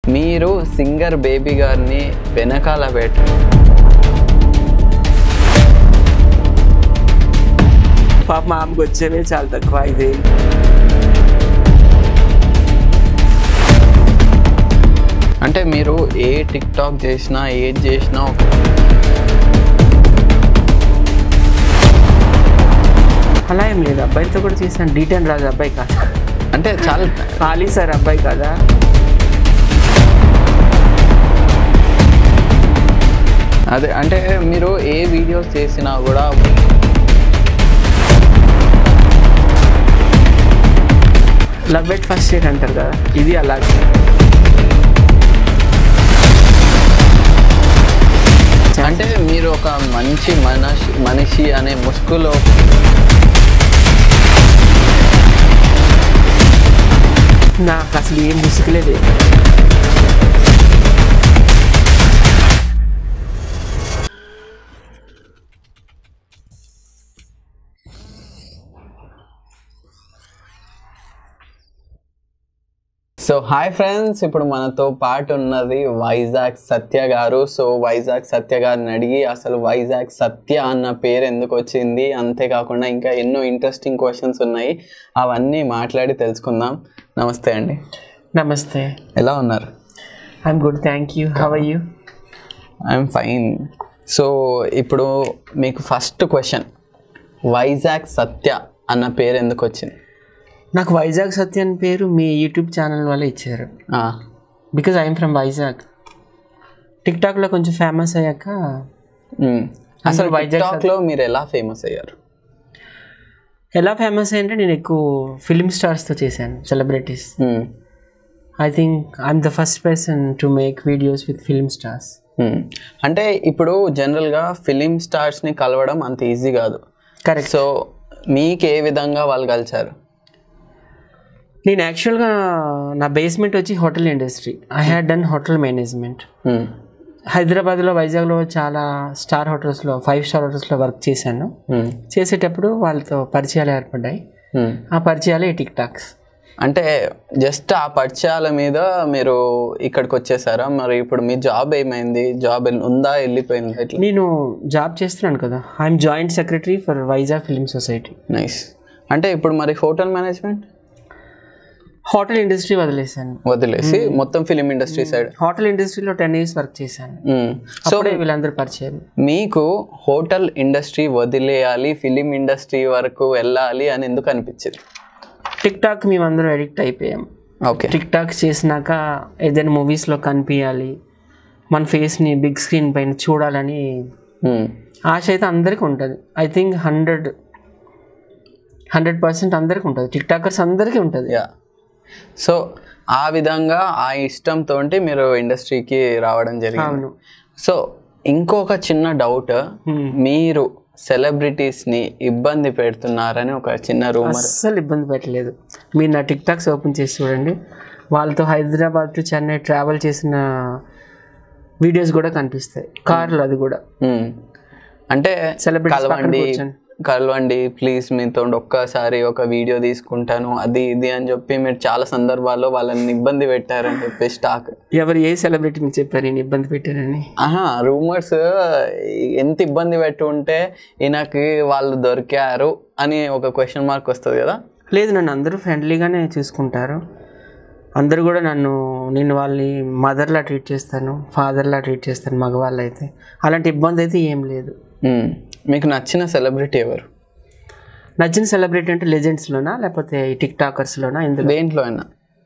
మీరు singer baby గారిని వెనకాల పెట్ట పాప మా ఆమెకు వచ్చేవే చాలా తక్కువ ఐదేళ్ళు అంటే మీరు ఏ టిక్ టాక్ చేసినా ఏది చేసినా అలా ఏం లేదు అబ్బాయితో కూడా చేశాను డీటెయిల్ రాజు అబ్బాయి కాదు అంటే చాలా ఖాళీ సార్ అబ్బాయి కదా అదే అంటే మీరు ఏ వీడియోస్ చేసినా కూడా లవ్ ఎట్ ఫస్ట్ డేట్ అంటారు కదా ఇది అలాగే అంటే మీరు ఒక మంచి మనషి మనిషి అనే ముసుగులో నాకు అసలు ఏం ముసుగులేదు సో హాయ్ ఫ్రెండ్స్ ఇప్పుడు మనతో పాటు ఉన్నది వైజాగ్ సత్య గారు సో వైజాగ్ సత్య గారిని అడిగి అసలు వైజాగ్ సత్య అన్న పేరు ఎందుకు వచ్చింది అంతేకాకుండా ఇంకా ఎన్నో ఇంట్రెస్టింగ్ క్వశ్చన్స్ ఉన్నాయి అవన్నీ మాట్లాడి తెలుసుకుందాం నమస్తే అండి నమస్తే ఎలా ఉన్నారు I'm good thank you how you I'm fine so ఇప్పుడు మీకు ఫస్ట్ క్వశ్చన్ వైజాగ్ సత్య అన్న పేరు ఎందుకు వచ్చింది నాకు వైజాగ్ సత్య అని పేరు మీ యూట్యూబ్ ఛానల్ వల్ల ఇచ్చారు ఆ, బికాజ్ ఐఎమ్ ఫ్రమ్ వైజాగ్ టిక్ టాక్లో కొంచెం ఫేమస్ అయ్యాక మ్. అసలు వైజాగ్ వైజాగ్లో మీరు ఎలా ఫేమస్ అయ్యారు ఎలా ఫేమస్ అయ్యంటే నేను ఎక్కువ ఫిలిం స్టార్స్తో చేశాను celebrities hmm. I think I'm the first person to make videos with film stars hmm. అంటే ఇప్పుడు జనరల్గా ఫిలిం స్టార్స్ని కలవడం అంత ఈజీ కాదు కరెక్ట్ సో మీకు ఏ విధంగా వాళ్ళు కలిసారు నేను యాక్చువల్గా నా బేస్మెంట్ వచ్చి hotel industry I had done hotel management hmm. హైదరాబాద్లో వైజాగ్లో చాలా స్టార్ హోటల్స్లో ఫైవ్ స్టార్ హోటల్స్లో వర్క్ చేశాను మ్మ్. చేసేటప్పుడు వాళ్ళతో పరిచయాలు ఏర్పడ్డాయి మ్మ్. ఆ పరిచయాలే టిక్ టాక్స్ అంటే జస్ట్ ఆ పరిచయాల మీద మీరు ఇక్కడికి వచ్చేసారా మరి ఇప్పుడు మీ జాబ్ ఏమైంది జాబ్ ఉందా వెళ్ళిపోయిందా ఇట్లా నేను జాబ్ చేస్తున్నాను కదా I'm joint secretary for Vizag film society nice అంటే ఇప్పుడు మరి హోటల్ మేనేజ్మెంట్ హోటల్ ఇండస్ట్రీ వదిలేశాను వదిలేసి మొత్తం ఫిలిం ఇండస్ట్రీ సైడ్ హోటల్ ఇండస్ట్రీలో టెన్ ఇయర్స్ వర్క్ చేశాను సో అప్పుడే వీళ్ళందరూ పరిచయం మీకు హోటల్ ఇండస్ట్రీ వదిలేయాలి ఫిలిం ఇండస్ట్రీ వరకు వెళ్ళాలి అని ఎందుకు అనిపించింది టిక్ టాక్ మేమందరం ఎడిక్ట్ అయిపోయాం ఓకే టిక్ టాక్ చేసినాక ఏదైనా మూవీస్లో కనిపించాలి మన ఫేస్ని బిగ్ స్క్రీన్ పైన చూడాలని ఆశ అయితే అందరికీ ఉంటుంది I think hundred hundred percent అందరికీ ఉంటుంది టిక్ టాకర్స్ అందరికీ ఉంటుంది యా సో ఆ విధంగా ఆ ఇష్టంతో మీరు ఇండస్ట్రీకి రావడం జరిగింది అవును సో ఇంకొక చిన్న డౌట్ Hmm. మీరు సెలబ్రిటీస్ని ఇబ్బంది పెడుతున్నారని ఒక చిన్న రూమర్ అస్సలు ఇబ్బంది పెట్టలేదు మీరు నా టిక్ టాక్స్ ఓపెన్ చేసి చూడండి వాళ్ళతో హైదరాబాద్ టు చెన్నై ట్రావెల్ చేసిన వీడియోస్ కూడా కనిపిస్తాయి కార్లు అది కూడా అంటే Celebrities పక్కన కలవండి కూర్చొని. కలవండి ప్లీజ్ మీతో ఒక్కసారి ఒక వీడియో తీసుకుంటాను అది ఇది అని చెప్పి మీరు చాలా సందర్భాల్లో వాళ్ళని ఇబ్బంది పెట్టారని చెప్పి స్టాక్ ఎవరు ఏ సెలబ్రిటీ మీకు చెప్పారు నేను ఇబ్బంది పెట్టారని ఆహా రూమర్స్ ఎంత ఇబ్బంది పెట్టి ఉంటే ఈయనకి వాళ్ళు దొరికారు అని ఒక క్వశ్చన్ మార్క్ వస్తుంది కదా లేదు నన్ను అందరూ ఫ్రెండ్లీగానే చూసుకుంటారు అందరూ కూడా నన్ను నేను వాళ్ళని మదర్లా ట్రీట్ చేస్తాను ఫాదర్లా ట్రీట్ చేస్తాను మగవాళ్ళు అయితే అలాంటి ఇబ్బంది అయితే ఏం లేదు మ్మ్. మీకు నచ్చిన సెలబ్రిటీ ఎవరు నచ్చిన సెలబ్రిటీ అంటే లెజెండ్స్లోనా లేకపోతే ఈ టిక్ టాకర్స్లోనా ఇందులో దేంట్లో అయినా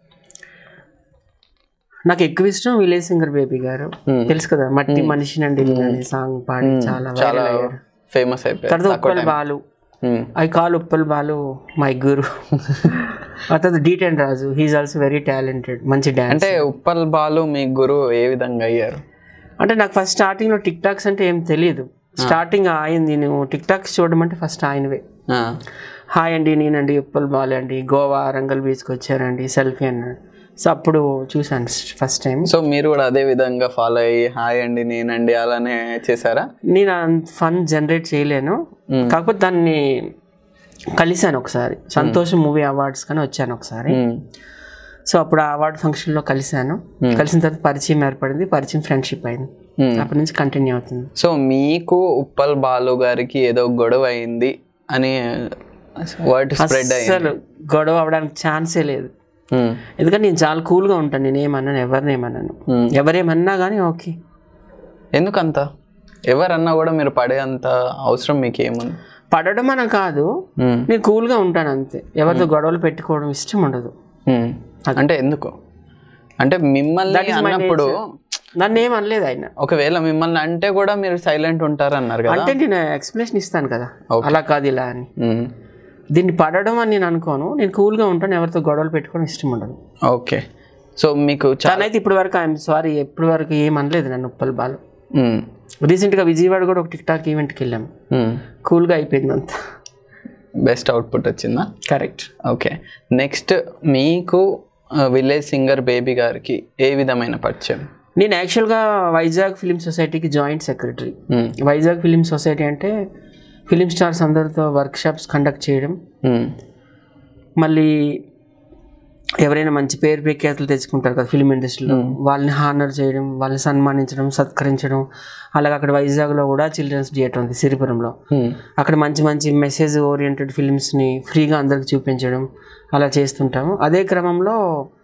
నాకు ఎక్కువ ఇష్టం విలేజ్ సింగర్ బేబీ గారు Hmm. తెలుసు కదా మట్టి మనిషి నండి అనే సాంగ్ పాడి చాలా చాలా viral అయ్యారు. ఫేమస్ అయిపోయారు తర్వాత Uppal Balu hmm. I call Uppal Balu my guru ఆ తర్వాత Dhee ten Raju he's also very talented మంచి డ్యాన్స్ అంటే ఉప్పల్ బాలు మీ గురువు ఏ విధంగా అయ్యారు అంటే నాకు ఫస్ట్ స్టార్టింగ్లో టిక్ టాక్స్ అంటే ఏం తెలియదు స్టార్టింగ్ ఆయన నేను టిక్ టాక్స్ చూడడం అంటే ఫస్ట్ ఆయనవే ఆ. హాయ్ అండి నేనండి ఉప్పల్ బాల్ అండి గోవా రంగల్ బీచ్కి వచ్చారండి సెల్ఫీ అన్నాడు సో అప్పుడు చూశాను ఫస్ట్ టైం సో మీరు కూడా అదే విధంగా ఫాలో అయ్యి హాయ్ అండి నేనండి అలానే చేశారా నేను అంత ఫన్ జనరేట్ చేయలేను మ్మ్. కాకపోతే దాన్ని కలిశాను ఒకసారి సంతోషం మూవీ అవార్డ్స్ కానీ వచ్చాను ఒకసారి మ్మ్. సో అప్పుడు ఆ అవార్డు ఫంక్షన్లో కలిశాను కలిసిన తర్వాత పరిచయం ఏర్పడింది పరిచయం ఫ్రెండ్షిప్ అయింది Hmm. అప్పటి నుంచి కంటిన్యూ అవుతుంది సో మీకు ఉప్పల్ బాలు గారికి ఏదో గొడవ అయింది అని వర్డ్ స్ప్రెడ్ అయింది అసలు గొడవ అవడానికి ఛాన్సే లేదు ఉమ్, ఎందుకంటే నేను చాలా కూల్గా ఉంటాను నేను ఏమన్నాను ఎవరిని ఏమన్నాను ఉమ్. ఎవరేమన్నా కానీ ఓకే ఎందుకంత ఎవరన్నా కూడా మీరు పడే అంత అవసరం మీకు ఏముంది పడడం అని కాదు ఉమ్, నేను కూల్గా ఉంటాను అంతే ఎవరితో గొడవలు పెట్టుకోవడం ఇష్టం ఉండదు ఉమ్. అంటే ఎందుకు అంటే మిమ్మల్ని is my అన్నప్పుడు నన్ను ఏం అనలేదు ఆయన ఒకవేళ మిమ్మల్ని అంటే కూడా మీరు సైలెంట్ ఉంటారు అన్నారు కదా అంటే నేను ఎక్స్ప్లెనేషన్ ఇస్తాను కదా అలా కాదు ఇలా అని ఉమ్, దీన్ని పడడం అని నేను అనుకోను నేను కూల్గా ఉంటాను ఎవరితో గొడవలు పెట్టుకోవడం ఇష్టం ఉండదు ఓకే సో మీకు చా తనైతే ఇప్పటి వరకు ఐఎమ్ సారీ ఎప్పటి వరకు ఏం అనలేదు నన్ను ఉప్పల్ బాలు ఉమ్, రీసెంట్గా విజయవాడ కూడా ఒక టిక్ టాక్ ఈవెంట్కి వెళ్ళాం ఉమ్. కూల్గా అయిపోయింది అంతా బెస్ట్ అవుట్పుట్ వచ్చిందా కరెక్ట్ ఓకే నెక్స్ట్ మీకు విలేజ్ సింగర్ బేబీ గారికి ఏ విధమైన పరిచయం నేను యాక్చువల్గా వైజాగ్ ఫిలిం సొసైటీకి జాయింట్ సెక్రటరీ ఉమ్, వైజాగ్ ఫిలిం సొసైటీ అంటే ఫిలిం స్టార్స్ అందరితో వర్క్షాప్స్ కండక్ట్ చేయడం ఉమ్, మళ్ళీ ఎవరైనా మంచి పేరు ప్రఖ్యాతులు తెచ్చుకుంటారు కదా ఫిలిం ఇండస్ట్రీలో వాళ్ళని హానర్ చేయడం వాళ్ళని సన్మానించడం సత్కరించడం అలాగే అక్కడ వైజాగ్లో కూడా చిల్డ్రన్స్ థియేటర్ ఉంది సిరిపురంలో ఉమ్, అక్కడ మంచి మంచి మెసేజ్ ఓరియంటెడ్ ఫిలిమ్స్ని ఫ్రీగా అందరికి చూపించడం అలా చేస్తుంటాము అదే క్రమంలో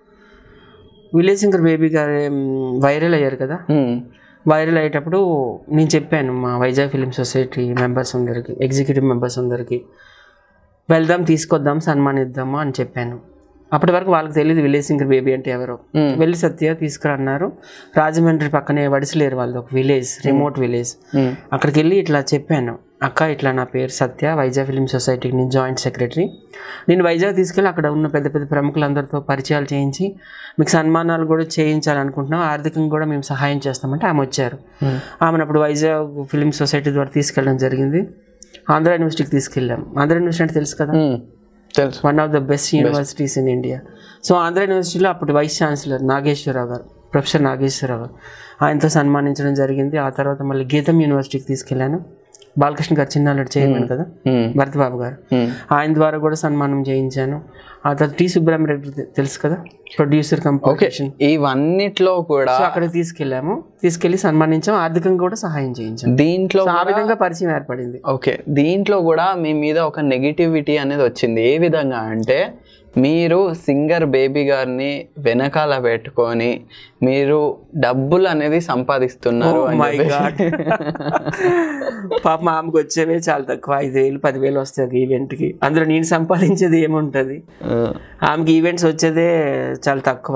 విలేజ్ సింగర్ బేబీ గారు వైరల్ అయ్యారు కదా ఉమ్, వైరల్ అయ్యేటప్పుడు నేను చెప్పాను మా వైజాగ్ ఫిలిం సొసైటీ మెంబర్స్ అందరికి ఎగ్జిక్యూటివ్ మెంబర్స్ అందరికి వెళ్దాం తీసుకొద్దాం సన్మానిద్దాము అని చెప్పాను అప్పటి వరకు వాళ్ళకి తెలియదు విలేజ్ సింగర్ బేబీ అంటే ఎవరో Hmm. వెళ్ళి సత్య తీసుకురా అన్నారు రాజమండ్రి పక్కనే వడిసలేరు వాళ్ళది ఒక విలేజ్ రిమోట్ విలేజ్ ఉమ్, అక్కడికి వెళ్ళి ఇట్లా చెప్పాను అక్క ఇట్లా నా పేరు సత్య వైజాగ్ ఫిలిం సొసైటీకి నేను జాయింట్ సెక్రటరీ నేను వైజాగ్ తీసుకెళ్ళి అక్కడ ఉన్న పెద్ద పెద్ద ప్రముఖులందరితో పరిచయాలు చేయించి మీకు సన్మానాలు కూడా చేయించాలనుకుంటున్నాం ఆర్థికంగా కూడా మేము సహాయం చేస్తామంటే ఆమె వచ్చారు ఉమ్, ఆమెను అప్పుడు వైజాగ్ ఫిలిం సొసైటీ ద్వారా తీసుకెళ్ళడం జరిగింది ఆంధ్ర యూనివర్సిటీకి తీసుకెళ్ళాం ఆంధ్ర యూనివర్సిటీ అంటే తెలుసు కదా ఉమ్, తెలుసు one of the best universities in India so Andhra యూనివర్సిటీలో అప్పుడు వైస్ ఛాన్సలర్ నాగేశ్వరరావు గారు ప్రొఫెసర్ నాగేశ్వరరావు గారు ఆయనతో సన్మానించడం జరిగింది ఆ తర్వాత మళ్ళీ గీతం యూనివర్సిటీకి తీసుకెళ్ళాను బాలకృష్ణ గారు చిన్నాళ్ళు చైర్మన్ కదా ఉమ్, భరతబాబు గారు ఉమ్, ఆయన ద్వారా కూడా సన్మానం చేయించాను ఆ తర్వాత టి సుబ్రహ్మరెడ్డి తె- తెలుసు కదా ప్రొడ్యూసర్ కంపోజిషన్ ఇవన్నిట్లో కూడా సో అక్కడికి తీసుకెళ్ళాము తీసుకెళ్ళి సన్మానించాం ఆర్థికంగా కూడా సహాయం చేయించాం దీంట్లో సో ఆ విధంగా పరిచయం ఏర్పడింది ఓకే దీంట్లో కూడా మీ మీద ఒక నెగిటివిటీ అనేది వచ్చింది ఏ విధంగా అంటే మీరు సింగర్ బేబీ గారిని వెనకాల పెట్టుకొని మీరు డబ్బులు అనేది సంపాదిస్తున్నారు అని మై చెప్పేసి. గాడ్ పాప మా ఆమెకు వచ్చేవే చాలా తక్కువ ఐదు వేలు పదివేలు వస్తుంది ఈవెంట్కి అందులో నేను సంపాదించేది ఏముంటుంది ఆ, ఆమెకి ఈవెంట్స్ వచ్చేదే చాలా తక్కువ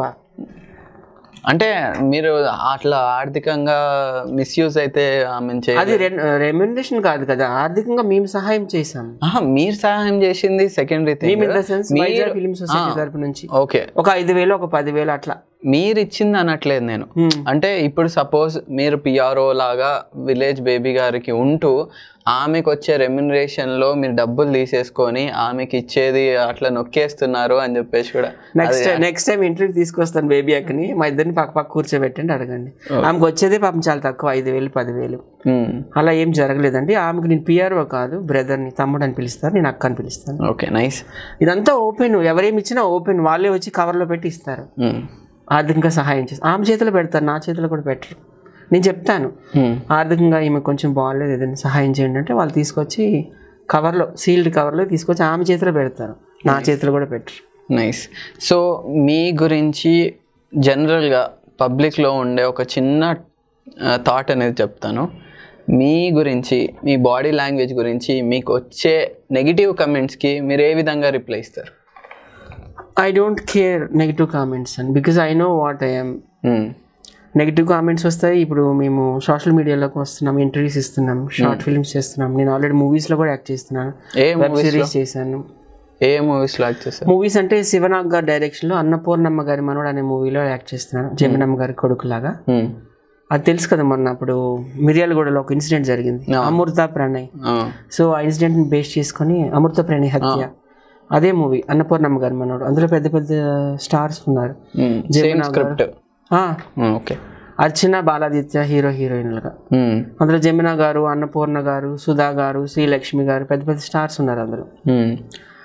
అంటే మీరు అట్లా ఆర్థికంగా మిస్యూజ్ అయితే ఆమె చే అది రెమ్యునరేషన్ కాదు కదా ఆర్థికంగా మేము సహాయం చేసాం ఆహా, మీరు సహాయం చేసింది సెకండరీ మేము in the thing sense Vizag film society తరపు నుంచి ఓకే ఒక ఐదు వేలు ఒక పదివేలు అట్లా మీరు ఇచ్చింది అనట్లేదు నేను Hmm. అంటే ఇప్పుడు సపోజ్ మీరు పిఆర్ఓ లాగా విలేజ్ బేబీ గారికి ఉంటూ ఆమెకు వచ్చే రెమ్యునరేషన్ లో మీరు డబ్బులు తీసేసుకొని ఆమెకి ఇచ్చేది అట్లా నొక్కేస్తున్నారు అని చెప్పేసి కూడా నెక్స్ట్ నెక్స్ట్ టైం ఇంటర్వ్యూ తీసుకొస్తాను బేబీ అక్కని మా ఇద్దరిని పక్క పక్క కూర్చోబెట్టండి అడగండి ఆమెకు వచ్చేదే పాపం చాలా తక్కువ ఐదు వేలు పదివేలు అలా ఏం జరగలేదండి ఆమెకు నేను పిఆర్ఓ కాదు బ్రదర్ని తమ్ముడు అని పిలుస్తారు నేను అక్క అని పిలుస్తాను ఓకే నైస్ ఇదంతా ఓపెన్ ఎవరేమి ఇచ్చినా ఓపెన్ వాళ్ళే వచ్చి కవర్లో పెట్టి ఇస్తారు ఆర్థికంగా సహాయం చేస్తారు ఆమె చేతిలో పెడతారు నా చేతిలో కూడా పెట్టరు నేను చెప్తాను ఆర్థికంగా ఈమె కొంచెం బాగాలేదు ఏదైనా సహాయం చేయండి అంటే వాళ్ళు తీసుకొచ్చి కవర్లో సీల్డ్ కవర్లో తీసుకొచ్చి ఆమె చేతిలో పెడతారు నా చేతిలో కూడా పెట్టరు నైస్ సో మీ గురించి జనరల్గా పబ్లిక్లో ఉండే ఒక చిన్న థాట్ అనేది చెప్తాను మీ గురించి మీ బాడీ లాంగ్వేజ్ గురించి మీకు వచ్చే నెగిటివ్ కమెంట్స్కి మీరు ఏ విధంగా రిప్లై ఇస్తారు I don't care negative comments and because I know what I'm Hmm. Negative comments వస్తాయి ఇప్పుడు మేము సోషల్ మీడియాలోకి వస్తున్నాం ఇంటర్వ్యూస్ ఇస్తున్నాం షార్ట్ ఫిల్మ్స్ చేస్తున్నాం నేను ఆల్రెడీ మూవీస్లో కూడా యాక్ట్ చేస్తున్నాను ఏ వెబ్ మూవీస్ సిరీస్ చేశాను ఏ మూవీస్ లాక్ చేస్తారు మూవీస్ అంటే శివనాగ్ గారి డైరెక్షన్లో అన్నపూర్ణమ్మ గారి మనోడు అనే మూవీలో యాక్ట్ చేస్తున్నాను జమినమ్మ గారి కొడుకులాగా Hmm. అది తెలుసు కదా మొన్న అప్పుడు మిర్యాలగూడలో ఒక ఇన్సిడెంట్ జరిగింది అమృత ప్రణయ్ Ah. సో ఆ ఇన్సిడెంట్ని బేస్ చేసుకొని అమృత ప్రణయ్ హత్య అదే మూవీ అన్నపూర్ణమ్మ గారి మనోడు అందులో పెద్ద పెద్ద స్టార్స్ ఉన్నారు Hmm. సేమ్ స్క్రిప్ట్ ఆ, ఓకే అర్చన బాలాదిత్య హీరో హీరోయిన్లుగా అందులో జమున గారు అన్నపూర్ణ గారు సుధా గారు శ్రీలక్ష్మి గారు పెద్ద పెద్ద స్టార్స్ ఉన్నారు అందులో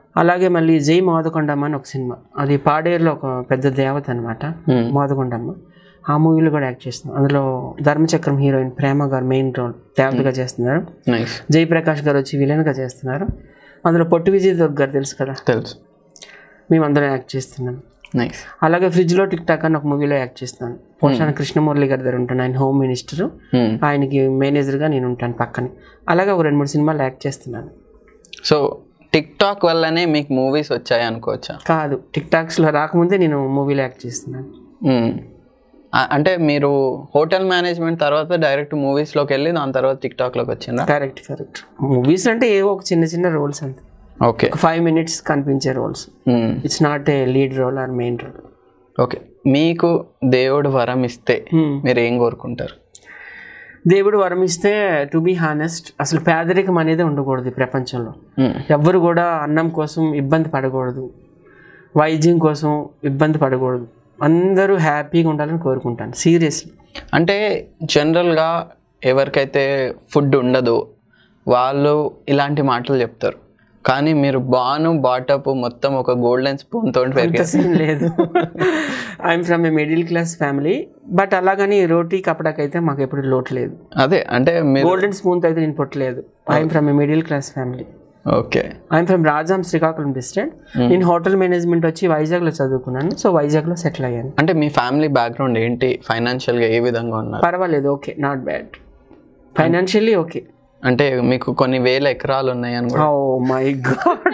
అలాగే మళ్ళీ జై మోదకొండమ్మ అని ఒక సినిమా అది పాడేరులో ఒక పెద్ద దేవత అనమాట Hmm. మోదకొండమ్మ ఆ మూవీలో కూడా యాక్ట్ చేస్తున్నాం అందులో ధర్మచక్రం హీరోయిన్ ప్రేమ గారు మెయిన్ రోల్ దేవతగా చేస్తున్నారు నైస్ జయప్రకాష్ గారు వచ్చి విలన్గా చేస్తున్నారు అందులో పొట్టి విజయ్ దుర్గ్ గారు తెలుసు కదా తెలుసు మేము అందరం యాక్ట్ చేస్తున్నాం నైస్ అలాగే ఫ్రిడ్జ్లో టిక్ టాక్ అని ఒక మూవీలో యాక్ట్ చేస్తున్నాను పోషాన కృష్ణమురళి గారి దగ్గర ఉంటాను ఆయన హోమ్ మినిస్టర్ ఆయనకి మేనేజర్గా నేను ఉంటాను పక్కనే అలాగే ఒక రెండు మూడు సినిమాలు యాక్ట్ చేస్తున్నాను సో టిక్ టాక్ వల్లనే మీకు మూవీస్ వచ్చాయి అనుకోవచ్చా కాదు టిక్ టాక్స్లో రాకముందే నేను మూవీలో యాక్ట్ చేస్తున్నాను మ్మ్. ఆ- అంటే మీరు హోటల్ మేనేజ్మెంట్ తర్వాత డైరెక్ట్ మూవీస్లోకి వెళ్ళి దాని తర్వాత టిక్ టాక్లోకి వచ్చిందా కరెక్ట్ కరెక్ట్ మూవీస్ అంటే ఏవో ఒక చిన్న చిన్న రోల్స్ అంతే ఓకే ఒక ఫైవ్ మినిట్స్ కనిపించే roles hmm. It's not a lead role or main role okay మీకు దేవుడు వరం ఇస్తే మీరు ఏం కోరుకుంటారు దేవుడు వరం ఇస్తే టు బీ హానెస్ట్ అసలు పేదరికం అనేది ఉండకూడదు ఈ ప్రపంచంలో మ్మ్. ఎవ్వరు కూడా అన్నం కోసం ఇబ్బంది పడకూడదు వైద్యం కోసం ఇబ్బంది పడకూడదు అందరూ హ్యాపీగా ఉండాలని కోరుకుంటాను సీరియస్లీ అంటే జనరల్గా ఎవరికైతే ఫుడ్ ఉండదో వాళ్ళు ఇలాంటి మాటలు చెప్తారు కానీ మీరు బాను బాటప్ మొత్తం ఒక గోల్డెన్ స్పూన్ తోటి పెరిగారు సీన్ లేదు I'm from a middle class family but అలాగని రోటీ కపడాకైతే మాకు ఎప్పుడు లోటు లేదు అదే అంటే మీరు గోల్డెన్ స్పూన్తో అయితే నేను పుట్టలేదు I'm from a middle class family okay I'm from Rajam Srikakulam district నేను హోటల్ మేనేజ్మెంట్ వచ్చి వైజాగ్లో చదువుకున్నాను సో వైజాగ్లో సెటిల్ అయ్యాను అంటే మీ ఫ్యామిలీ బ్యాక్గ్రౌండ్ ఏంటి ఫైనాన్షియల్గా ఏ విధంగా ఉన్నారు పర్వాలేదు okay not bad financially okay అంటే మీకు కొన్ని వేల ఎకరాలు ఉన్నాయని కూడా oh my god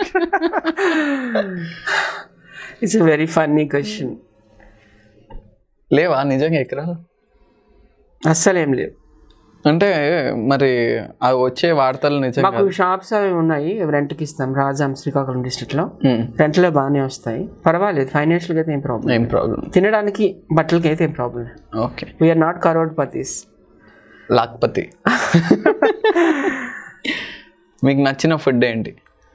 it's a very funny question లేవా నిజంగా ఎకరాలు అస్సలేం లేవు అంటే మరి అవి వచ్చే వార్తలు నిజంగా మాకు షాప్స్ అవి ఉన్నాయి రెంట్కి ఇస్తాం రాజాం శ్రీకాకుళం డిస్ట్రిక్ట్లో రెంట్లో బాగానే వస్తాయి పర్వాలేదు ఫైనాన్షియల్గా అయితే ఏం ప్రాబ్లం ఏం ప్రాబ్లం తినడానికి బట్టలకి అయితే ఏం problem okay we are not crorepatis lakhpati మీకు నచ్చిన ఫుడ్ ఏంటి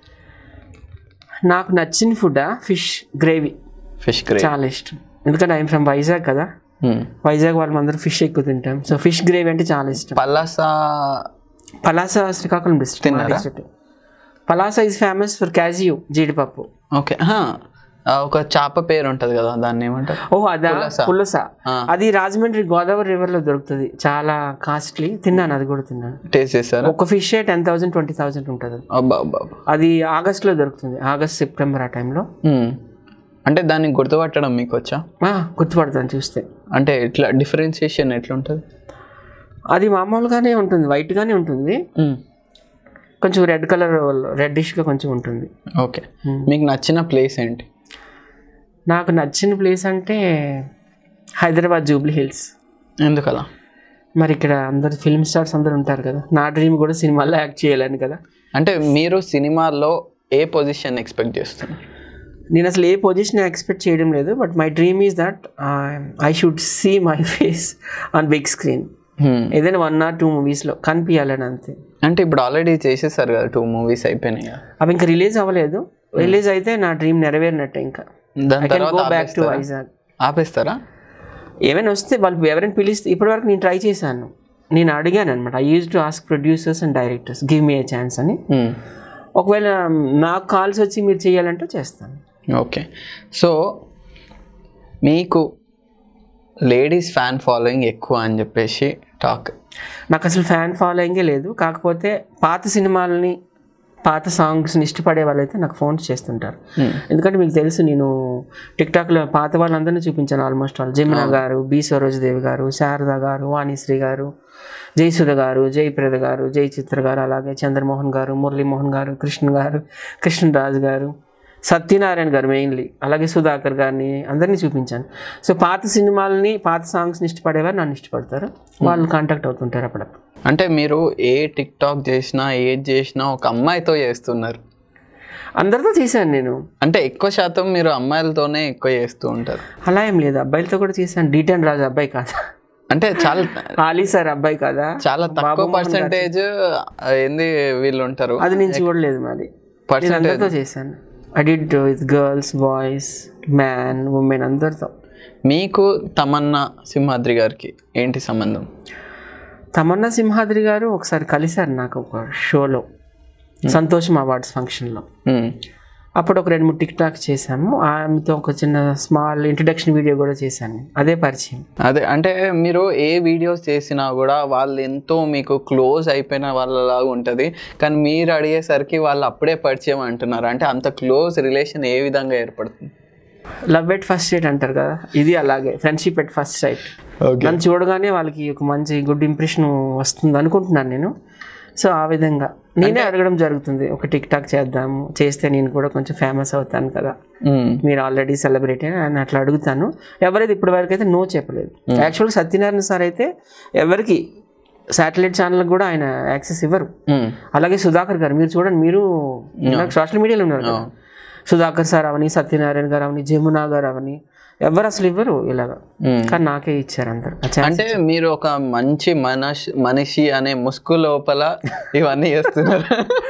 నాకు నచ్చిన food fish gravy fish gravy చాలా ఇష్టం ఎందుకంటే ఐఎమ్ ఫ్రమ్ వైజాగ్ కదా వైజాగ్ వాళ్ళు అందరూ ఫిష్ ఎక్కువ తింటాం సో ఫిష్ గ్రేవీ అంటే చాలా ఇష్టం Palasa Palasa Srikakulam district district Palasa is famous for cashew జీడిపప్పు ఓకే ఒక చేప పేరు ఉంటది కదా దాన్ని ఏమంటారు ఓ అదా పులస ఆ. అది రాజమండ్రి గోదావరి రివర్ లో దొరుకుతుంది చాలా కాస్ట్లీ తిన్నాను అది కూడా తిన్నాను టేస్ట్ చేస్తారా ఒక fish ten thousand twenty thousand ఉంటుంది అది. అబ్బా అబ్బా అబ్బా. అది ఆగస్ట్ లో దొరుకుతుంది ఆగస్ట్ సెప్టెంబర్ ఆ టైంలో మ్మ్. అంటే దాన్ని గుర్తుపట్టడం మీకు వచ్చా గుర్తుపడతాను చూస్తే అంటే ఇట్లా డిఫరెన్షియేషన్ ఎట్లుంటుంది అది మామూలుగానే ఉంటుంది వైట్ గానే ఉంటుంది కొంచెం రెడ్ కలర్ రెడ్డిష్ గా కొంచెం ఉంటుంది ఓకే మీకు నచ్చిన ప్లేస్ ఏంటి నాకు నచ్చిన ప్లేస్ అంటే హైదరాబాద్ జూబ్లీ హిల్స్ ఎందుకలా మరి ఇక్కడ అందరు ఫిల్మ్ స్టార్స్ అందరు ఉంటారు కదా నా డ్రీమ్ కూడా సినిమాల్లో యాక్ట్ చేయాలని కదా అంటే మీరు సినిమాల్లో ఏ పొజిషన్ ఎక్స్పెక్ట్ చేస్తున్నారు నేను అసలు ఏ పొజిషన్ ఎక్స్పెక్ట్ చేయడం లేదు but my dream is that I should see my face on big screen Hmm. ఏదైనా వన్ ఆర్ టూ మూవీస్లో కనిపించాలని అంతే అంటే ఇప్పుడు ఆల్రెడీ చేసేసారు కదా టూ మూవీస్ అయిపోయినాయి కదా అవి ఇంకా రిలీజ్ అవ్వలేదు రిలీజ్ అయితే నా డ్రీమ్ నెరవేరినట్టే ఇంకా దాని ఐ కెన్ తర్వాత గో బ్యాక్ టు ఆపేస్తారా? వైజాగ్ ఆపేస్తారా ఏమైనా వస్తే వాళ్ళు ఎవరైనా పిలిస్తే ఇప్పటివరకు నేను ట్రై చేశాను నేను అడిగాను అనమాట I use to ask producers and directors give me a chance అని Hmm. ఒకవేళ నాకు కాల్స్ వచ్చి మీరు చేయాలంటే చేస్తాను ఓకే సో మీకు లేడీస్ ఫ్యాన్ ఫాలోయింగ్ ఎక్కువ అని చెప్పేసి టాక్ నాకు అసలు ఫ్యాన్ ఫాలోయింగే లేదు కాకపోతే పాత సినిమాలని పాత సాంగ్స్ని ఇష్టపడే వాళ్ళైతే నాకు ఫోన్స్ చేస్తుంటారు ఎందుకంటే మీకు తెలుసు నేను టిక్టాక్లో పాత వాళ్ళందరినీ చూపించాను ఆల్మోస్ట్ ఆల్ జమున గారు బి సరోజదేవి గారు శారద గారు వాణిశ్రీ గారు జయసుధ గారు జయప్రద గారు జయ చిత్ర గారు అలాగే చంద్రమోహన్ గారు మురళీమోహన్ గారు కృష్ణ గారు కృష్ణరాజు గారు సత్యనారాయణ గారు మెయిన్లీ అలాగే సుధాకర్ గారిని అందరినీ చూపించాను సో పాత సినిమాలని పాత సాంగ్స్ని ఇష్టపడేవారు నన్ను ఇష్టపడతారు వాళ్ళు కాంటాక్ట్ అవుతుంటారు అప్పుడప్పుడు అంటే మీరు ఏ టిక్ టాక్ చేసినా ఏది చేసినా ఒక అమ్మాయితో చేస్తున్నారు అందరితో చేశాను నేను అంటే ఎక్కువ శాతం మీరు అమ్మాయిలతోనే ఎక్కువ చేస్తూ ఉంటారు అలా ఏం లేదు అబ్బాయిలతో కూడా చేశాను డీటెన్ రాజు అబ్బాయి కాదా అంటే చాలా ఆలీ సార్ అబ్బాయి కాదా చాలా తక్కువ పర్సంటేజ్ ఏంది వీళ్ళు ఉంటారు అది నేను చూడలేదు మరి నేను పర్సంటేజ్ అందరితో చేశాను I did with girls boys man women అందరితో మీకు తమన్నా సింహాద్రి గారికి ఏంటి సంబంధం తమన్నా సింహాద్రి గారు ఒకసారి కలిశారు నాకు ఒక షోలో సంతోషం అవార్డ్స్ ఫంక్షన్లో మ్మ్. అప్పుడు ఒక రెండు మూడు టిక్ టాక్ చేశాము ఆమెతో ఒక చిన్న స్మాల్ ఇంట్రడక్షన్ వీడియో కూడా చేశాను అదే పరిచయం అదే అంటే మీరు ఏ వీడియోస్ చేసినా కూడా వాళ్ళు ఎంతో మీకు క్లోజ్ అయిపోయిన వాళ్ళలాగా ఉంటుంది కానీ మీరు అడిగేసరికి వాళ్ళు అప్పుడే పరిచయం అంటున్నారు అంటే అంత క్లోజ్ రిలేషన్ ఏ విధంగా ఏర్పడుతుంది లవ్ ఎట్ ఫస్ట్ సైట్ అంటారు కదా ఇది అలాగే friendship at first sight okay నన్ను చూడగానే వాళ్ళకి ఒక మంచి గుడ్ ఇంప్రెషన్ వస్తుంది అనుకుంటున్నాను నేను సో ఆ విధంగా నేనే అడగడం జరుగుతుంది ఒక టిక్ టాక్ చేద్దాము చేస్తే నేను కూడా కొంచెం ఫేమస్ అవుతాను కదా మీరు ఆల్రెడీ సెలబ్రిటీ అని అట్లా అడుగుతాను ఎవరైతే ఇప్పటి వరకు అయితే నో చెప్పలేదు యాక్చువల్గా సత్యనారాయణ సార్ అయితే ఎవరికి శాటిలైట్ ఛానల్ కూడా ఆయన యాక్సెస్ ఇవ్వరు అలాగే సుధాకర్ గారు మీరు చూడండి మీరు సోషల్ మీడియాలో ఉన్నారు కదా. సుధాకర్ సార్ అవని సత్యనారాయణ గారు అవని జమునా గారు అవని ఎవరు అసలు ఇవ్వరు ఇలాగా కానీ నాకే ఇచ్చారు అందరు ఆ ఛాన్స్ అంటే మీరు ఒక మంచి మనష్ మనిషి అనే ముసుగు లోపల ఇవన్నీ చేస్తున్నారు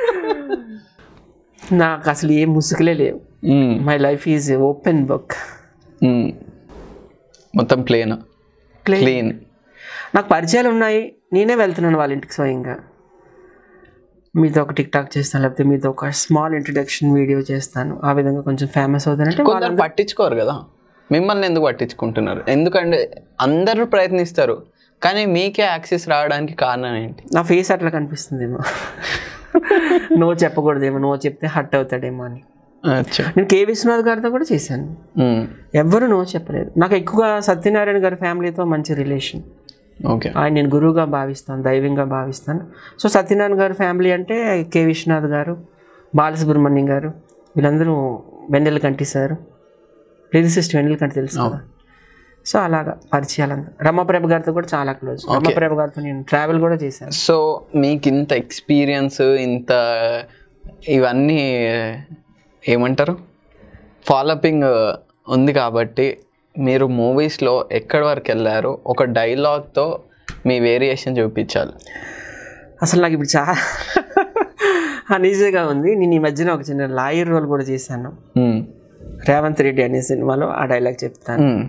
నాకు అసలు ఏ ముసుగులే లేవు మ్మ్. My life is open book hmm. మొత్తం ప్లేన్ క్లీన్ నాకు పరిచయాలు ఉన్నాయి నేనే వెళ్తున్నాను వాళ్ళ ఇంటికి స్వయంగా మీతో ఒక టిక్ టాక్ చేస్తాను లేకపోతే మీతో ఒక స్మాల్ ఇంట్రడక్షన్ వీడియో చేస్తాను ఆ విధంగా కొంచెం ఫేమస్ అవుతానంటే కొందరు పట్టించుకోరు కదా మిమ్మల్ని ఎందుకు పట్టించుకుంటున్నారు ఎందుకంటే అందరూ ప్రయత్నిస్తారు కానీ మీకే యాక్సెస్ రావడానికి కారణం ఏంటి నా ఫేస్ అట్లా కనిపిస్తుందేమో నో చెప్పకూడదేమో నో చెప్తే హట్ అవుతాడేమో అని అచ్చా నేను కే విశ్వనాథ్ గారితో కూడా చేశాను మ్మ్. ఎవ్వరు నో చెప్పలేదు నాకు ఎక్కువగా సత్యనారాయణ గారి ఫ్యామిలీతో మంచి రిలేషన్ ఓకే ఆయన నేను గురువుగా భావిస్తాను దైవంగా భావిస్తాను సో సత్యనారాయణ గారి ఫ్యామిలీ అంటే కె విశ్వనాథ్ గారు బాలసుబ్రహ్మణ్యం గారు వీళ్ళందరూ వెన్నెల కంటి సార్ లిరిసిస్ట్ వెన్నెల కంటి తెలుసు కదా సో అలాగా పరిచయాలంతా రమాప్రభ గారితో కూడా చాలా క్లోజ్ రమాప్రభ గారితో నేను ట్రావెల్ కూడా చేశాను సో మీకు ఇంత ఎక్స్పీరియన్స్ ఇంత ఇవన్నీ ఏమంటారు ఫాలోపింగ్ ఉంది కాబట్టి మీరు మూవీస్లో ఎక్కడి వరకు వెళ్ళారు ఒక డైలాగ్తో మీ వేరియేషన్ చూపించాలి అసలు నాకు ఇప్పుడు చాలా అనీజీగా ఉంది నేను ఈ మధ్యన ఒక చిన్న లాయర్ రోల్ కూడా చేశాను మ్మ్. రేవంత్ రెడ్డి అనే సినిమాలో ఆ డైలాగ్ చెప్తాను మ్మ్.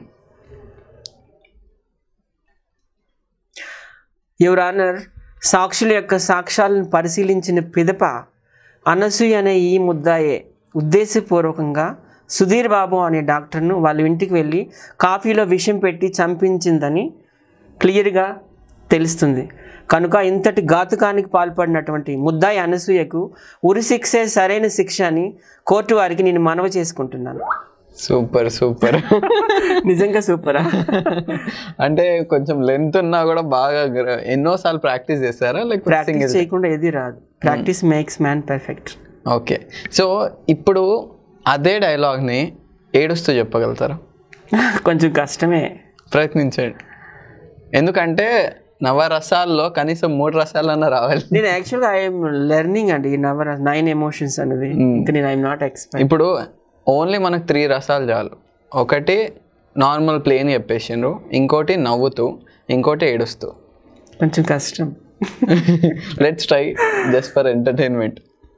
యువర్ ఆనర్ సాక్షుల యొక్క సాక్ష్యాలను పరిశీలించిన పిదప అనసూయ అనే ఈ ముద్దాయే ఉద్దేశపూర్వకంగా సుధీర్ బాబు అనే డాక్టర్ను వాళ్ళ ఇంటికి వెళ్ళి కాఫీలో విషం పెట్టి చంపించిందని క్లియర్గా తెలుస్తుంది కనుక ఇంతటి ఘాతుకానికి పాల్పడినటువంటి ముద్దాయి అనసూయకు ఉరి శిక్షే సరైన శిక్ష అని కోర్టు వారికి నేను మనవి చేసుకుంటున్నాను సూపర్ సూపర్ నిజంగా సూపరా అంటే కొంచెం లెంత్ ఉన్నా కూడా బాగా గ్ర- ఎన్నోసార్లు ప్రాక్టీస్ చేస్తారా లేకపోతే ప్రాక్టీస్ చేయకుండా ఏది రాదు practice makes man perfect okay so ఇప్పుడు అదే డైలాగ్ని ఏడుస్తూ చెప్పగలుగుతారా కొంచెం కష్టమే ప్రయత్నించండి ఎందుకంటే నవరసాల్లో కనీసం మూడు రసాలన్నా రావాలి నేను యాక్చువల్గా ఐఎమ్ లెర్నింగ్ అండి ఈ నవర్ నైన్ ఎమోషన్స్ అనేది ఇంకా నేను ఐఎమ్ నాట్ ఎక్స్పెక్ట్ ఇప్పుడు ఓన్లీ మనకు త్రీ రసాలు చాలు ఒకటి నార్మల్ ప్లేన్ చెప్పేసిండ్రు ఇంకోటి నవ్వుతూ ఇంకోటి ఏడుస్తూ కొంచెం కష్టం let's try just for entertainment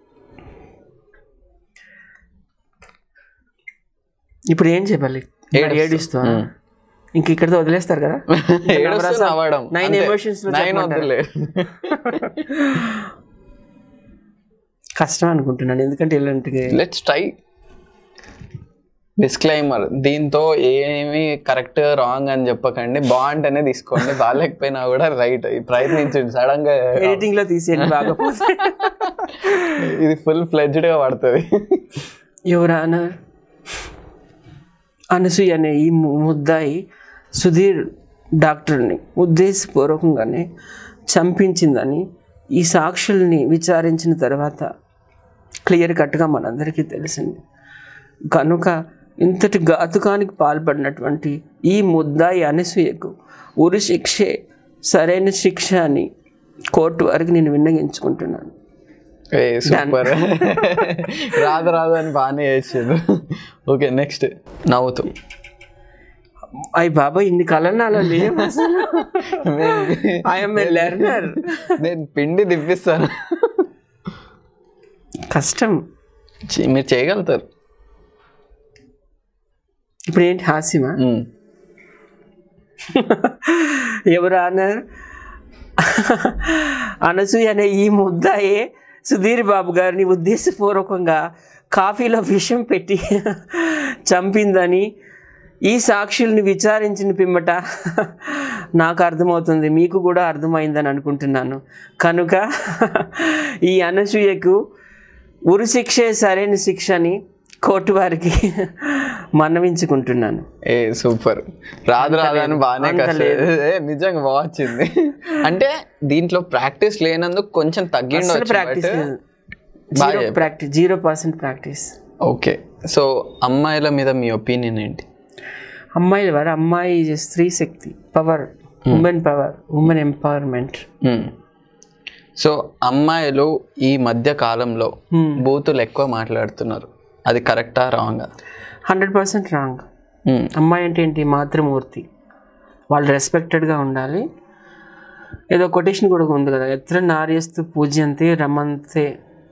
ఇప్పుడు ఏం చెప్పాలి ఏడుస్తూ. ఏడుస్తూ ఇంక ఇక్కడితో వదిలేస్తారు కదా ఏడుస్తూ నవ్వడం నైన్ అంతే. ఎమోషన్స్ నైన్ వద్దులే కష్టం అనుకుంటున్నాను ఎందుకంటే ఇలాంటి లెట్స్ ట్రై డిస్క్లైమర్ దీంతో ఏమి కరెక్ట్ రాంగ్ అని చెప్పకండి బాగుంటేనే తీసుకోండి బాగాలేకపోయినా కూడా రైట్ ప్రయత్నించండి సడన్ గా ఎడిటింగ్ లో తీసేయండి బాగపోతే ఇది ఫుల్ ఫ్లెడ్జ్డ్ గా పడుతుంది ఎవరాన అనసూయ అనే ఈ ము- ముద్దాయి సుధీర్ డాక్టర్ని ఉద్దేశపూర్వకంగానే చంపించిందని ఈ సాక్షుల్ని విచారించిన తర్వాత క్లియర్ కట్గా మనందరికీ తెలిసింది కనుక ఇంతటి ఘాతుకానికి పాల్పడినటువంటి ఈ ముద్దాయి అనసూయకు ఉరి శిక్షే సరైన శిక్ష అని కోర్టు వారికి నేను విన్నగించుకుంటున్నాను సూపర్ రాదు రాదు అని బాగానే చేసిండు ఓకే నెక్స్ట్ నవ్వుతూ అయ్యి బాబా ఇన్ని కళలు నాలో లేవు అసలు ఐఎమ్ ఏ లెర్నర్ నేను పిండి తిప్పిస్తాను కష్టం చి- మీరు చేయగలుగుతారు ఇప్పుడు ఏంటి హాస్యమా మ్మ్. ఎవరు అన్నారు అనసూయ అనే ఈ ముద్దాయే సుధీర్ బాబు గారిని ఉద్దేశపూర్వకంగా కాఫీలో విషం పెట్టి చంపిందని ఈ సాక్షుల్ని విచారించిన పిమ్మట నాకు అర్థమవుతుంది మీకు కూడా అర్థమైందని అనుకుంటున్నాను కనుక ఈ అనసూయకు ఉరి శిక్షే సరైన శిక్ష అని కోర్టు వారికి మన్నవించుకుంటున్నాను ఏ సూపర్ రాదు రాదు అని బాగానే అంత కష్టం ఏ, నిజంగా బాగా వచ్చింది అంటే దీంట్లో ప్రాక్టీస్ లేనందుకు కొంచెం అసలు తగ్గిండొచ్చు ప్రాక్టీస్ but- లేదు zero practice zero percent practice okay so అమ్మాయిల మీద మీ ఒపీనియన్ ఏంటి అమ్మాయిల వారు అమ్మాయి స్త్రీ శక్తి power women power women empowerment hmm. So అమ్మాయిలు ఈ మధ్య కాలంలో బూతులు ఎక్కువ మాట్లాడుతున్నారు అది కరెక్టా రాంగా హండ్రెడ్ పర్సెంట్ రాంగ్ అమ్మాయి అంటే ఏంటి మాతృమూర్తి వాళ్ళు రెస్పెక్టెడ్గా ఉండాలి ఏదో కొటేషన్ కూడా ఉంది కదా ఎత్ర నార్యస్తు పూజ్యంతే రమంతే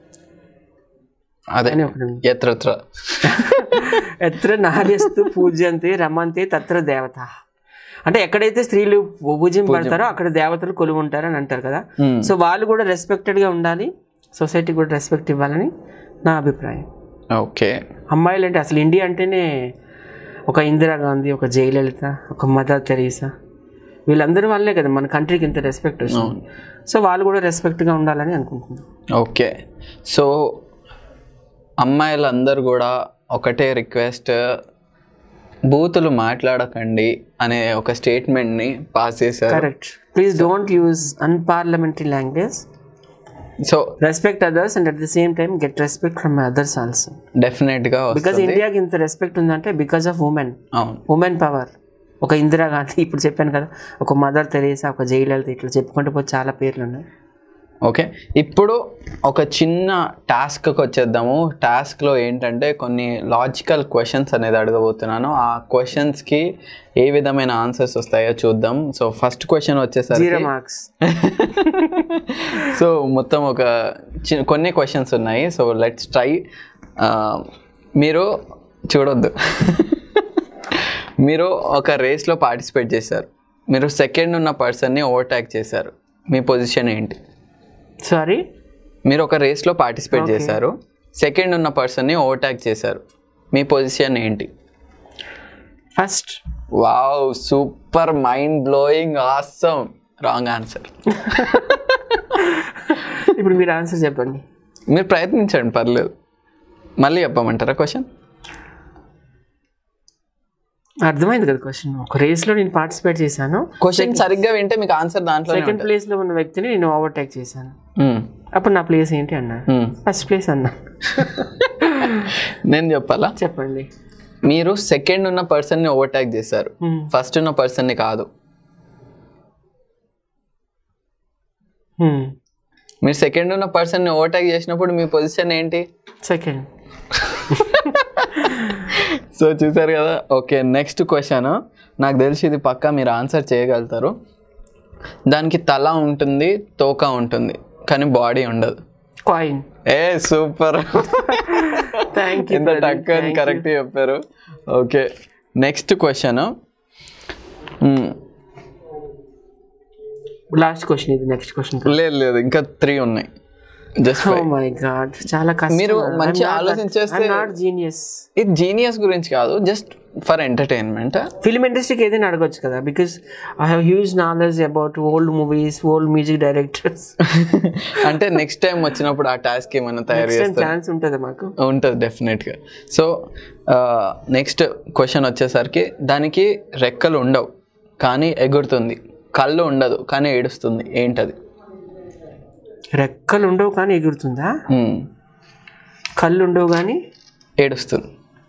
అదే అని ఒకటి ఉంది ఎత్రత్ర ఎత్ర నార్యస్తు పూజ్యంతే రమంతే తత్ర దేవత అంటే ఎక్కడైతే స్త్రీలు పూజ్యం పడతారో అక్కడ దేవతలు కొలువు ఉంటారు అని అంటారు కదా మ్మ్. సో వాళ్ళు కూడా రెస్పెక్టెడ్గా ఉండాలి సొసైటీ కూడా రెస్పెక్ట్ ఇవ్వాలని నా అభిప్రాయం ఓకే అమ్మాయిలు అంటే అసలు ఇండియా అంటేనే ఒక ఇందిరాగాంధీ ఒక జయలలిత ఒక మదర్ తెరీసా వీళ్ళందరి వల్లే కదా మన కంట్రీకి ఇంత రెస్పెక్ట్ వస్తుంది సో వాళ్ళు కూడా రెస్పెక్ట్గా ఉండాలని అనుకుంటున్నాను ఓకే సో అమ్మాయిలందరూ కూడా ఒకటే రిక్వెస్ట్ బూతులు మాట్లాడకండి అనే ఒక స్టేట్మెంట్ని పాస్ చేశారు correct please don't use unparliamentary language so respect others and at the same time get respect from others also డెఫినెట్గా బికాజ్ ఇండియాకి ఇంత రెస్పెక్ట్ ఉందంటే బికాజ్ ఆఫ్ ఉమెన్ అవును ఉమెన్ పవర్ ఒక ఇందిరాగాంధీ ఇప్పుడు చెప్పాను కదా ఒక మదర్ తెరీసా ఒక జయలలిత ఇట్లా చెప్పుకుంటూ పోతే చాలా పేర్లు ఉన్నాయి ఓకే ఇప్పుడు ఒక చిన్న టాస్క్కి వచ్చేద్దాము టాస్క్లో ఏంటంటే కొన్ని లాజికల్ క్వశ్చన్స్ అనేది అడగబోతున్నాను ఆ క్వశ్చన్స్కి ఏ విధమైన ఆన్సర్స్ వస్తాయో చూద్దాం సో ఫస్ట్ క్వశ్చన్ జీరో వచ్చేసరికి మార్క్స్ సో మొత్తం ఒక చి- కొన్ని క్వశ్చన్స్ ఉన్నాయి సో లెట్స్ ట్రై మీరు చూడొద్దు మీరు ఒక రేస్లో పార్టిసిపేట్ చేశారు మీరు సెకండ్ ఉన్న పర్సన్ని ఓవర్టేక్ చేశారు మీ పొజిషన్ ఏంటి సారీ మీరు ఒక రేస్లో పార్టిసిపేట్ చేశారు సెకండ్ ఉన్న పర్సన్ని ఓవర్టేక్ చేశారు మీ పొజిషన్ ఏంటి first wow super mind blowing awesome wrong answer ఇప్పుడు మీరు ఆన్సర్ చెప్పండి మీరు ప్రయత్నించండి పర్లేదు మళ్ళీ చెప్పమంటారా క్వశ్చన్ అర్థమైంది కదా క్వశ్చన్ ఒక రేస్లో నేను పార్టిసిపేట్ చేశాను క్వశ్చన్ సరిగ్గా వింటే మీకు ఆన్సర్ దాంట్లో సెకండ్ ప్లేస్లో ఉన్న వ్యక్తిని నేను ఓవర్టేక్ చేశాను అప్పుడు నా ప్లేస్ ఏంటి అన్నారు ఫస్ట్ ప్లేస్ అన్నా నేను చెప్పాలా చెప్పండి మీరు సెకండ్ ఉన్న పర్సన్ని ఓవర్టేక్ చేశారు Hmm. ఫస్ట్ ఉన్న పర్సన్ని కాదు Hmm. మీరు సెకండ్ ఉన్న పర్సన్ని ఓవర్టేక్ చేసినప్పుడు మీ పొజిషన్ ఏంటి సెకండ్ సో చూసారు కదా ఓకే నెక్స్ట్ క్వశ్చన్ నాకు తెలిసి ఇది పక్కా మీరు ఆన్సర్ చేయగలుగుతారు దానికి తల ఉంటుంది తోక ఉంటుంది కానీ బాడీ ఉండదు కాయిన్ ఏ సూపర్ థ్యాంక్ యూ ఇంత టక్ అని కరెక్ట్ చెప్పారు okay next question last question ఇది నెక్స్ట్ క్వశ్చన్ లేదు లేదు ఇంకా త్రీ ఉన్నాయి జస్ట్ ఓ మై గాడ్ చాలా కష్టం మీరు మంచిగా ఆలోచించేస్తే- నాట్ జీనియస్ ఇది జీనియస్ గురించి కాదు జస్ట్ ఫర్ ఎంటర్టైన్మెంట్ ఫిల్మ్ ఇండస్ట్రీకి ఏదైనా అడగొచ్చు కదా because I have huge knowledge about old movies old music directors అంటే నెక్స్ట్ టైం వచ్చినప్పుడు ఆ టాస్క్ ఏమైనా తయారు చేస్తారు ఛాన్స్ ఉంటుంది మాకు ఉంటుంది డెఫినెట్గా సో నెక్స్ట్ క్వశ్చన్ వచ్చేసరికి దానికి రెక్కలు ఉండవు కానీ ఎగురుతుంది కళ్ళు ఉండదు కానీ ఏడుస్తుంది ఏంటది రెక్కలు ఉండవు కానీ ఎగురుతుందా Hmm. కళ్ళు ఉండవు కానీ ఏడుస్తుంది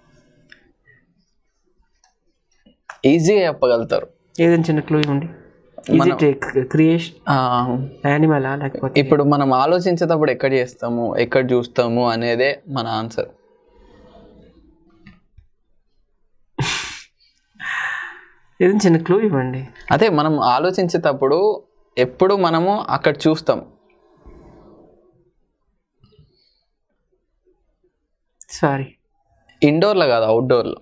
ఈజీగా చెప్పగలుగుతారు ఏదైనా చిన్న క్లూ ఇవ్వండి ఇది క్రియేషన్ ఆ, యానిమలా లేకపోతే ఇప్పుడు మనం ఆలోచించేటప్పుడు ఎక్కడ చేస్తాము ఎక్కడ చూస్తాము అనేదే మన ఆన్సర్ ఏదైనా చిన్న క్లూ ఇవ్వండి అదే మనం ఆలోచించేటప్పుడు ఎప్పుడు మనము అక్కడ చూస్తాం సారీ ఇండోర్లో కాదు అవుట్డోర్లో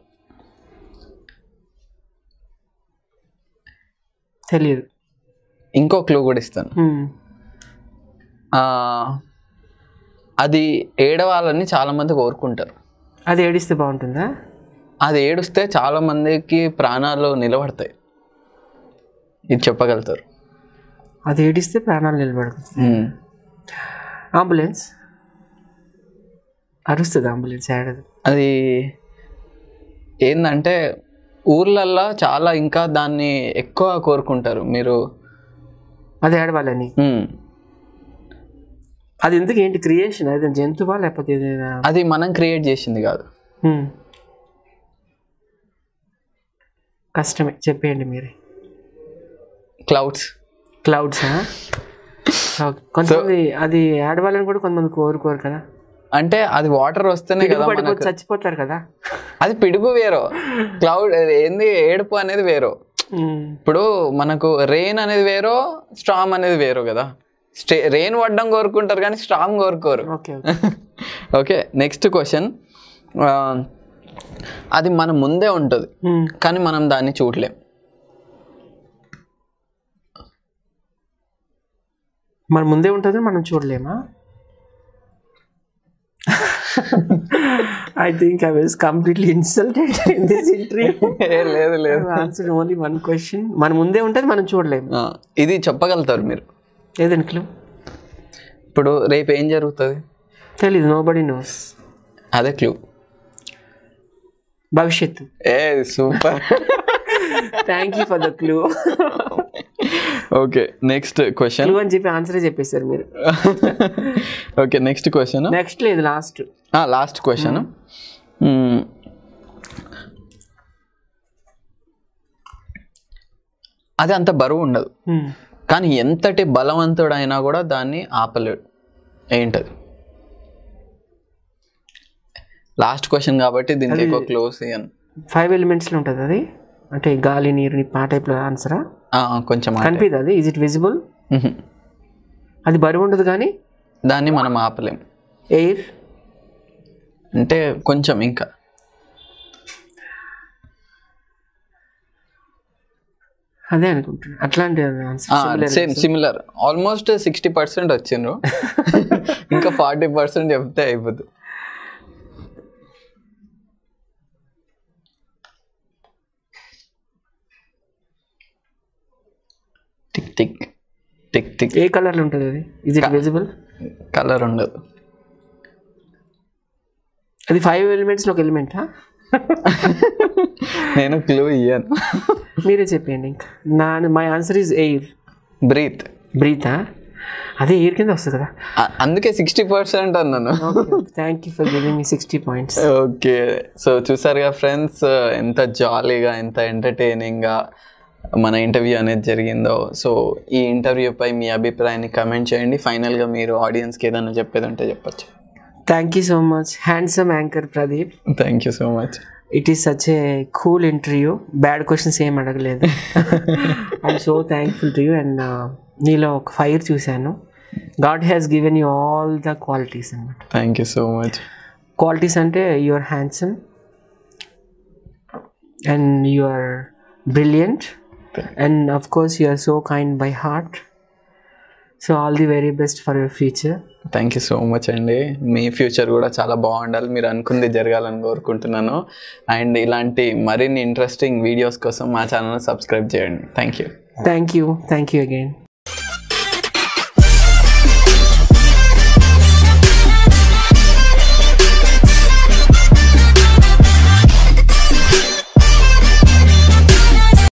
తెలియదు ఇంకో క్లూ కూడా ఇస్తాను Hmm. ఆ, అది ఏడవాలని చాలామంది కోరుకుంటారు అది ఏడిస్తే బాగుంటుందా అది ఏడుస్తే చాలా మందికి ప్రాణాలు నిలబడతాయి ఇది చెప్పగలుగుతారు అది ఏడిస్తే ప్రాణాలు నిలబడుతుంది ఉమ్. అంబులెన్స్ అరుస్తుంది అంబులెన్స్ ఏడదు అది ఏంటంటే ఊర్లల్లో చాలా ఇంకా దాన్ని ఎక్కువ కోరుకుంటారు మీరు అది ఏడవాలని ఉమ్. అది ఎందుకు ఏంటి క్రియేషన్ అది జంతువా లేకపోతే ఏదైనా అది మనం క్రియేట్ చేసింది కాదు హ్మ్. కష్టమే చెప్పేయండి మీరే క్లౌడ్స్ క్లౌడ్స్ కొంతమంది అది ఏడవాలని కూడా కొంతమంది కోరుకోరు కదా అంటే అది వాటర్ వస్తేనే కదా పడిపోతే మనకు చచ్చిపోతారు కదా అది పిడుగు వేరు క్లౌడ్ ఏంది ఏడుపు అనేది వేరు హ్మ్. ఇప్పుడు మనకు రెయిన్ అనేది వేరో స్ట్రామ్ అనేది వేరు కదా స్టే రెయిన్ పడ్డం కోరుకుంటారు కానీ స్ట్రాంగ్ కోరుకోరు okay okay okay next question అది మన ముందే ఉంటుంది హ్మ్. కానీ మనం దాన్ని చూడలేం మన ముందే ఉంటుంది మనం చూడలేమా I think I was completely insulted in this interview ఏ, లేదు లేదు ఆన్సర్ ఓన్లీ వన్ క్వశ్చన్ మన ముందే ఉంటుంది మనం చూడలేము ఆ, ఇది చెప్పగలుగుతారు మీరు ఏదండి క్లూ ఇప్పుడు రేపు ఏం జరుగుతుంది తెలీదు నో బడీ నోస్ అదే క్లూ భవిష్యత్తు ఏ super thank you for the clue okay next question clue అని చెప్పి ఆన్సరే చెప్పేశారు మీరు ఓకే నెక్స్ట్ క్వశ్చన్ నెక్స్ట్ లేదు లాస్ట్ లాస్ట్ క్వశ్చన్ అది అంత బరువు ఉండదు కానీ ఎంతటి బలవంతుడైనా కూడా దాన్ని ఆపలేడు ఏంటది లాస్ట్ క్వశ్చన్ కాబట్టి దీనికి ఎక్కువ క్లోజ్ అయ్యాను ఫైవ్ ఎలిమెంట్స్లో ఉంటుంది అది అంటే గాలి నీరు నిప్పు ఆ టైప్లో ఆన్సరా కొంచెం ఆ- కనిపిది అది ఇజ్ ఇట్ విజిబుల్ మ్హూ. అది బరువు ఉండదు కానీ దాన్ని మనం ఆపలేం ఎయిర్ అంటే కొంచెం ఇంకా అదే అనుకుంటున్నాను అట్లాంటి answer same similar almost sixty percent వచ్చిండ్రు ఇంకా ఫార్టీ పర్సెంట్ చెప్తే అయిపోతుంది టిక్ టిక్ టిక్ టిక్ ఏ కలర్లో ఉంటుంది అది ఇజ్ ఇట్ విజిబుల్ కలర్ ఉండదు అది ఫైవ్ ఎలిమెంట్స్లో ఒక ఎలిమెంటా నేను క్లూ ఇయ్యాను మీరే చెప్పండి ఇంకా నా my answer is air breath బ్రీతా అదే ఎయిర్ కింద వస్తుంది కదా అందుకే సిక్స్టీ పర్సెంట్ అన్నాను thank you for giving me sixty points okay so చూసారుగా ఫ్రెండ్స్ ఎంత జాలీగా ఎంత ఎంటర్టైనింగ్గా మన ఇంటర్వ్యూ అనేది జరిగిందో సో ఈ ఇంటర్వ్యూపై మీ అభిప్రాయాన్ని కమెంట్ చేయండి ఫైనల్గా మీరు ఆడియన్స్కి ఏదైనా చెప్పేది ఉంటే చెప్పచ్చు thank you so much handsome anchor Pradeep thank you so much it is such a cool interview bad questions ఏం అడగలేదు I'm so thankful to you and నీలో ఒక ఫైర్ చూశాను God has given you all the qualities అనమాట thank you so much qualities అంటే your handsome and you are brilliant and of course you are so kind by heart so all the very best for your future thank you so much అండి మీ future కూడా చాలా బాగుండాలి మీరు అనుకుంది జరగాలని కోరుకుంటున్నాను అండ్ ఇలాంటి మరిన్ని ఇంట్రెస్టింగ్ వీడియోస్ కోసం మా ఛానల్ సబ్స్క్రైబ్ చేయండి thank you thank you thank you again